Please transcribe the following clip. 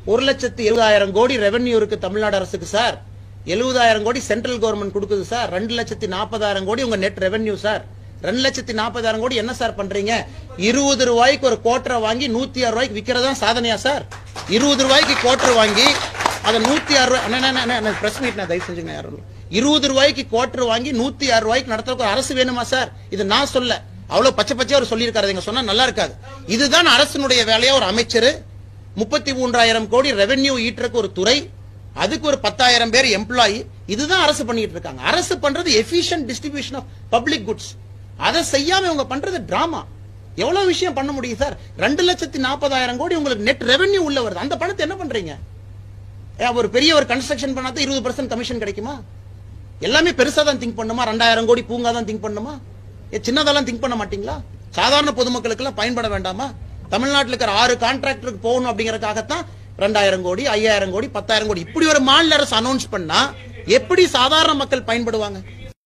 ஒரு லட்சத்து எழுபதாயிரம் கோடி ரெவென்யூ இருக்கு தமிழ்நாடு அரசுக்கு சார் எழுபதாயிரம் கோடி சென்ட்ரல் கவர்மெண்ட் கொடுக்குது சார் ரெண்டு லட்சத்தி நாற்பதாயிரம் கோடி உங்க நெட் ரெவென்யூ சார் ரெண்டு லட்சத்தி நாற்பதாயிரம் கோடி என்ன சார் பண்றீங்க இருபது ரூபாய்க்கு ஒரு கோட்டரை வாங்கி நூத்தி ஆறு ரூபாய்க்கு விக்கிறதா சாதனையா சார் இருபது ரூபாய்க்கு கோட்டர் வாங்கி அதை நூத்தி ஆறு ரூபாய் பிரஸ் மீட் நான் தயவு செஞ்சுங்க யாரும் இருபது ரூபாய்க்கு கோட்டர் வாங்கி நூத்தி ஆறு ரூபாய்க்கு நடத்துறதுக்கு ஒரு அரசு வேணுமா சார் இது நான் சொல்ல அவ்வளவு பச்சை பச்சையா அவர் சொல்லியிருக்காரு நீங்க சொன்னா நல்லா இருக்காது இதுதான் அரசினுடைய வேலையா ஒரு அமைச்சர் முப்பத்தி மூன்றாயிரம் கோடி ரெவென்யூ ஈட்டுறக்கு ஒரு துறை அதுக்கு ஒரு பத்தாயிரம் பேர் எம்ப்ளாயி இதுதான் அரசு பண்ணிட்டு இருக்காங்க அரசு பண்றது efficient distribution of public goods அதை செய்யாம இவங்க பண்றது டிராமா எவ்வளவு விஷயம் பண்ண முடியும் சார் ரெண்டு லட்சத்தி நாற்பதாயிரம் கோடி உங்களுக்கு நெட் ரெவென்யூ உள்ள வருது அந்த பணத்தை என்ன பண்றீங்க ஏன் ஒரு பெரிய ஒரு கன்ஸ்ட்ரக்ஷன் பண்ணாத இருபது பர்சன்ட் கமிஷன் கிடைக்குமா எல்லாமே பெருசா தான் திங்க் பண்ணுமா ரெண்டாயிரம் கோடி பூங்கா தான் திங்க் பண்ணுமா ஏ சின்னதெல்லாம் திங்க் பண்ண மாட்டீங்களா சாதாரண பொதுமக்களுக்கு எல்லாம் பயன்பட வேண்டாமா தமிழ்நாட்டில் இருக்கிற ஆறு கான்ட்ராக்டருக்கு போகணும் அப்படிங்கறதுக்காகத்தான் ரெண்டாயிரம் கோடி ஐயாயிரம் கோடி பத்தாயிரம் கோடி இப்படி ஒரு மாநில அரசு அனௌன்ஸ் பண்ணா எப்படி சாதாரண மக்கள் பயன்படுவாங்க